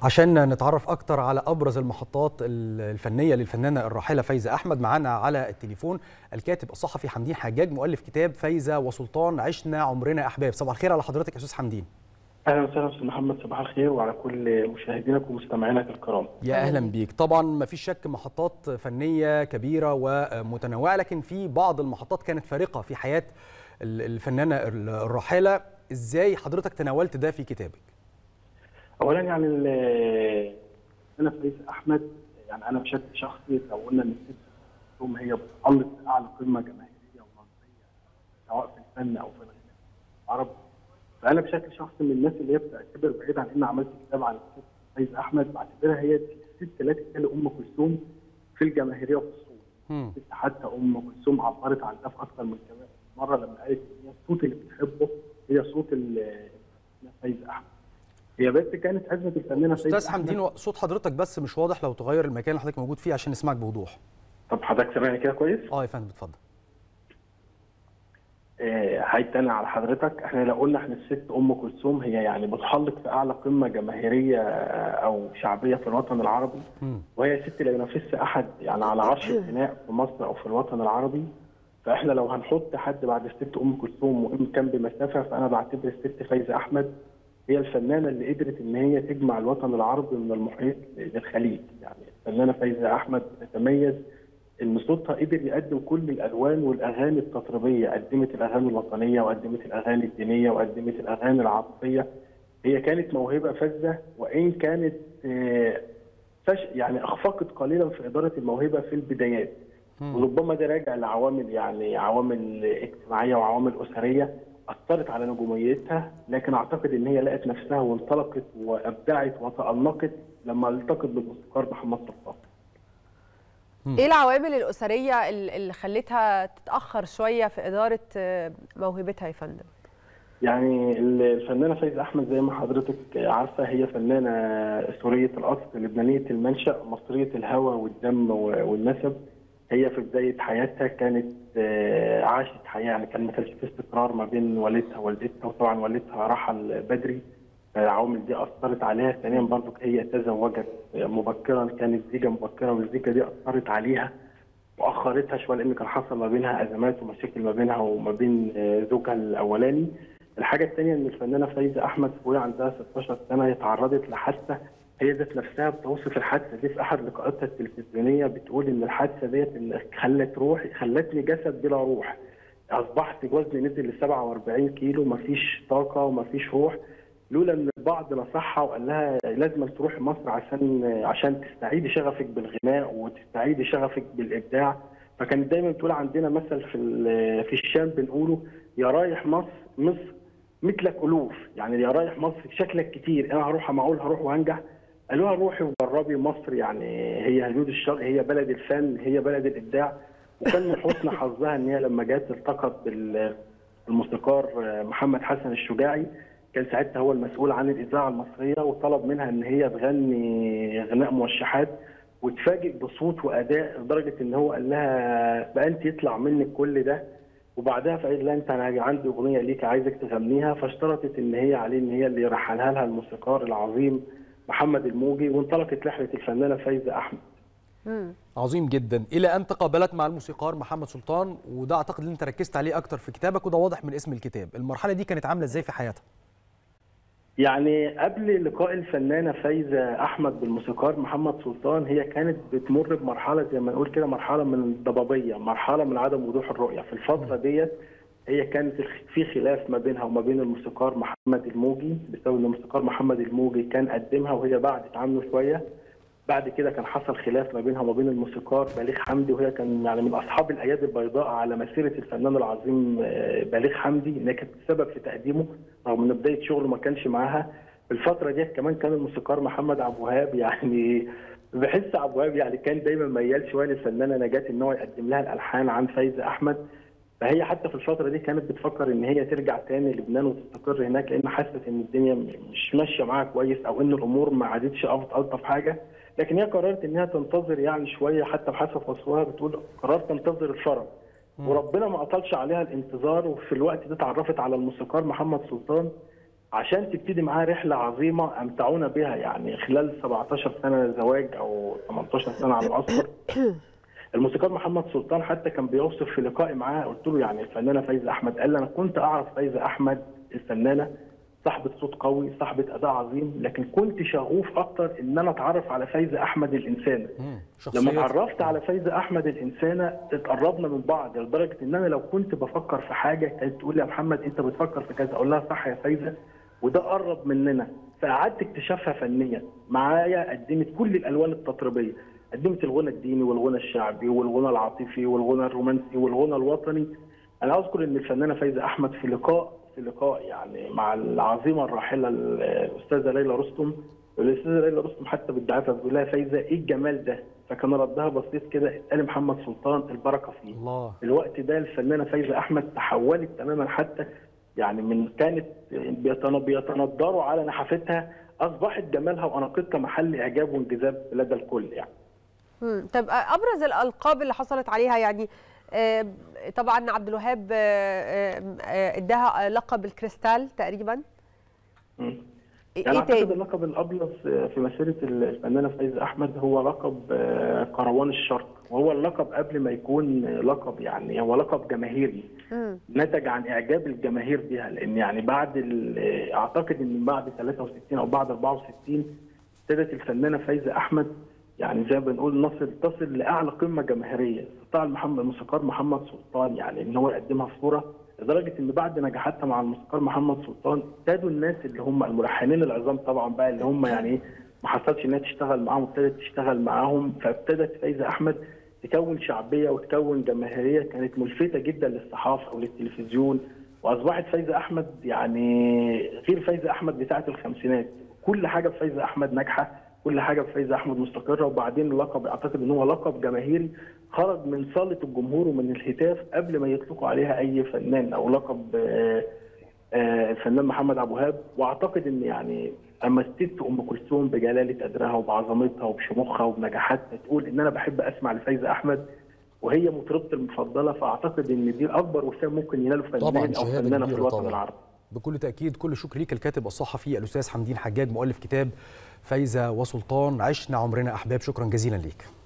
عشان نتعرف اكتر على ابرز المحطات الفنيه للفنانه الراحله فايزه احمد معانا على التليفون الكاتب الصحفي حمدين حجاج مؤلف كتاب فايزه وسلطان عشنا عمرنا احباب صباح الخير على حضرتك يا استاذ حمدين اهلا وسهلا استاذ محمد صباح الخير وعلى كل مشاهدينك ومستمعينك الكرام يا اهلا بيك طبعا ما فيش شك محطات فنيه كبيره ومتنوعه لكن في بعض المحطات كانت فارقه في حياه الفنانه الراحله ازاي حضرتك تناولت ده في كتابك اولا يعني انا فايز احمد يعني انا بشكل شخصي لو قلنا ان الست ام هي بتحلق اعلى قمه جماهيريه ومصريه سواء في الفن او في الغناء العربي فانا بشكل شخصي من الناس اللي هي بتعتبر بعيد عن ان عملت كتاب عن الست فايز احمد بعتبرها هي الست التي تلي ام كلثوم في الجماهيريه وفي الصوت حتى ام كلثوم عبرت عن ده في اكثر من مره لما قالت ان هي الصوت اللي بتحبه هي صوت فايز احمد هي بس كانت ازمه الفنانه فايز استاذ حمدين صوت حضرتك بس مش واضح لو تغير المكان اللي حضرتك موجود فيه عشان نسمعك بوضوح طب حضرتك سامعني كده كويس؟ اه يا فندم اتفضل هعيد تاني على حضرتك احنا لو قلنا احنا الست ام كلثوم هي يعني بتحلق في اعلى قمه جماهيريه او شعبيه في الوطن العربي م. وهي ست لا ينافسها احد يعني على عرش الغناء في مصر او في الوطن العربي فاحنا لو هنحط حد بعد الست ام كلثوم وان كان بمسافه فانا بعتبر الست فايزه احمد هي الفنانه اللي قدرت ان هي تجمع الوطن العربي من المحيط للخليج يعني الفنانه فايزه احمد تتميز ان صوتها قدر يقدم كل الالوان والاغاني التطريبيه قدمت الاغاني الوطنيه وقدمت الاغاني الدينيه وقدمت الاغاني العاطفيه هي كانت موهبه فذه وان كانت فش يعني اخفقت قليلا في اداره الموهبه في البدايات وربما ده راجع لعوامل يعني عوامل اجتماعيه وعوامل اسريه اثرت على نجوميتها لكن اعتقد ان هي لقت نفسها وانطلقت وابدعت وتالقت لما التقت بالموسيقار محمد سلطان. ايه العوامل الاسريه اللي خلتها تتاخر شويه في اداره موهبتها يا فندم؟ يعني الفنانه فايزه احمد زي ما حضرتك عارفه هي فنانه سوريه الاصل لبنانيه المنشا مصريه الهوى والدم والنسب هي في بدايه حياتها كانت عاشت حياه يعني كان ما كانش في استقرار ما بين والدها ووالدتها وطبعا والدها رحل بدري العوامل دي اثرت عليها ثانيا برضو هي تزوجت مبكرا كانت زيجه مبكره والزيجه دي اثرت عليها واخرتها شويه لان كان حصل ما بينها ازمات ومشاكل ما بينها وما بين زوجها الاولاني الحاجه الثانيه ان الفنانه فايزه احمد وهي عندها 16 سنه هي تعرضت لحادثه هي ذات نفسها بتوصف الحادثه دي في احد لقاءاتها التلفزيونيه بتقول ان الحادثه ديت اللي خلت روحي خلتني جسد بلا روح اصبحت وزني نزل ل 47 كيلو مفيش طاقه ومفيش روح لولا ان البعض نصحها وقال لها لازم تروحي مصر عشان عشان تستعيدي شغفك بالغناء وتستعيدي شغفك بالابداع فكانت دايما تقول عندنا مثل في في الشام بنقوله يا رايح مصر مصر مثلك الوف يعني يا رايح مصر شكلك كتير انا هروح معقول هروح وهنجح قالوا لها روحي وجربي مصر يعني هي هدود الشرق هي بلد الفن هي بلد الابداع وكان من حسن حظها ان هي لما جت التقت بالموسيقار محمد حسن الشجاعي كان ساعتها هو المسؤول عن الاذاعه المصريه وطلب منها ان هي تغني غناء موشحات وتفاجئ بصوت واداء لدرجه ان هو قال لها بقى انت يطلع منك كل ده وبعدها فقال لها انت انا عندي اغنيه ليك عايزك تغنيها فاشترطت ان هي عليه ان هي اللي يرحلها لها الموسيقار العظيم محمد الموجي وانطلقت رحله الفنانه فايزه احمد. مم. عظيم جدا الى ان تقابلت مع الموسيقار محمد سلطان وده اعتقد ان انت ركزت عليه اكتر في كتابك وده واضح من اسم الكتاب المرحله دي كانت عامله ازاي في حياتها يعني قبل لقاء الفنانه فايزه احمد بالموسيقار محمد سلطان هي كانت بتمر بمرحله زي ما نقول كده مرحله من الضبابيه مرحله من عدم وضوح الرؤيه في الفتره ديت هي كانت في خلاف ما بينها وما بين الموسيقار محمد الموجي بسبب ان الموسيقار محمد الموجي كان قدمها وهي بعدت عنه شويه بعد كده كان حصل خلاف ما بينها وما بين الموسيقار بليغ حمدي وهي كان يعني من اصحاب الايادي البيضاء على مسيره الفنان العظيم بليغ حمدي انها كانت السبب في تقديمه رغم ان بدايه شغله ما كانش معاها في الفتره ديت كمان كان الموسيقار محمد عبد الوهاب يعني بحس عبد الوهاب يعني كان دايما ميال شويه للفنانه نجاة ان هو يقدم لها الالحان عن فايزه احمد فهي حتى في الفتره دي كانت بتفكر ان هي ترجع تاني لبنان وتستقر هناك لان حست ان الدنيا مش ماشيه معاها كويس او ان الامور ما عادتش الطف حاجه لكن هي قررت انها تنتظر يعني شويه حتى بحسب وصفها بتقول قررت تنتظر الفرج وربنا ما اطلش عليها الانتظار وفي الوقت ده اتعرفت على الموسيقار محمد سلطان عشان تبتدي معاه رحله عظيمه امتعونا بها يعني خلال 17 سنه زواج او 18 سنه على الاصغر الموسيقار محمد سلطان حتى كان بيوصف في لقائي معاه قلت له يعني الفنانه فايزه احمد قال لي انا كنت اعرف فايزه احمد الفنانه صاحبه صوت قوي صاحبه اداء عظيم لكن كنت شغوف اكتر ان انا اتعرف على فايزه احمد الانسانه مم. لما شخصية اتعرفت على فايزه احمد الانسانه اتقربنا من بعض لدرجه ان انا لو كنت بفكر في حاجه كانت تقول لي يا محمد انت بتفكر في كذا اقول لها صح يا فايزه وده قرب مننا فقعدت اكتشافها فنيا معايا قدمت كل الالوان التطريبيه قدمت الغنى الديني والغنى الشعبي والغنى العاطفي والغنى الرومانسي والغنى الوطني انا اذكر ان الفنانه فايزه احمد في لقاء في لقاء يعني مع العظيمه الراحله الاستاذه ليلى رستم الاستاذه ليلى رستم حتى بتدعيها بتقول لها فايزه ايه الجمال ده فكان ردها بسيط كده قال محمد سلطان البركه فيه الله في الوقت ده الفنانه فايزه احمد تحولت تماما حتى يعني من كانت بيتن- بيتندروا على نحافتها اصبحت جمالها واناقتها محل اعجاب وانجذاب لدى الكل يعني مم. طب ابرز الالقاب اللي حصلت عليها يعني آه، طبعا عبد الوهاب آه، آه، آه، اداها لقب الكريستال تقريبا مم. ايه يعني إيه اعتقد تاني اللقب الابرز في مسيره الفنانه فايزه احمد هو لقب آه، كروان الشرق وهو اللقب قبل ما يكون لقب يعني هو لقب جماهيري مم. نتج عن اعجاب الجماهير بها لان يعني بعد ال- اعتقد ان بعد 63 او بعد 64 ابتدت الفنانه فايزه احمد يعني زي ما بنقول نصل تصل لاعلى قمه جماهيريه استطاع محمد الموسيقار محمد سلطان يعني ان هو يقدمها في صوره لدرجه ان بعد نجاحاتها مع الموسيقار محمد سلطان ابتدوا الناس اللي هم الملحنين العظام طبعا بقى اللي هم يعني ايه ما حصلش انها تشتغل معاهم ابتدت تشتغل معاهم فابتدت فايزه احمد تكون شعبيه وتكون جماهيريه كانت ملفته جدا للصحافه وللتلفزيون واصبحت فايزه احمد يعني غير فايزه احمد بتاعه الخمسينات كل حاجه في فايزه احمد ناجحه كل حاجه في فايزه احمد مستقره وبعدين اللقب اعتقد ان هو لقب جماهيري خرج من صاله الجمهور ومن الهتاف قبل ما يطلقوا عليها اي فنان او لقب آه، آه، الفنان محمد عبد الوهاب واعتقد ان يعني اما الست ام كلثوم بجلاله قدرها وبعظمتها وبشموخها وبنجاحاتها تقول ان انا بحب اسمع لفايزه احمد وهي مطربتي المفضله فاعتقد ان دي اكبر وسام ممكن يناله طبعاً فنان او شهادة فنانه في كبيرة الوطن طبعاً. العربي بكل تأكيد كل شكر ليك الكاتب الصحفي الأستاذ حمدين حجاج مؤلف كتاب فايزة وسلطان عشنا عمرنا أحباب شكرا جزيلا ليك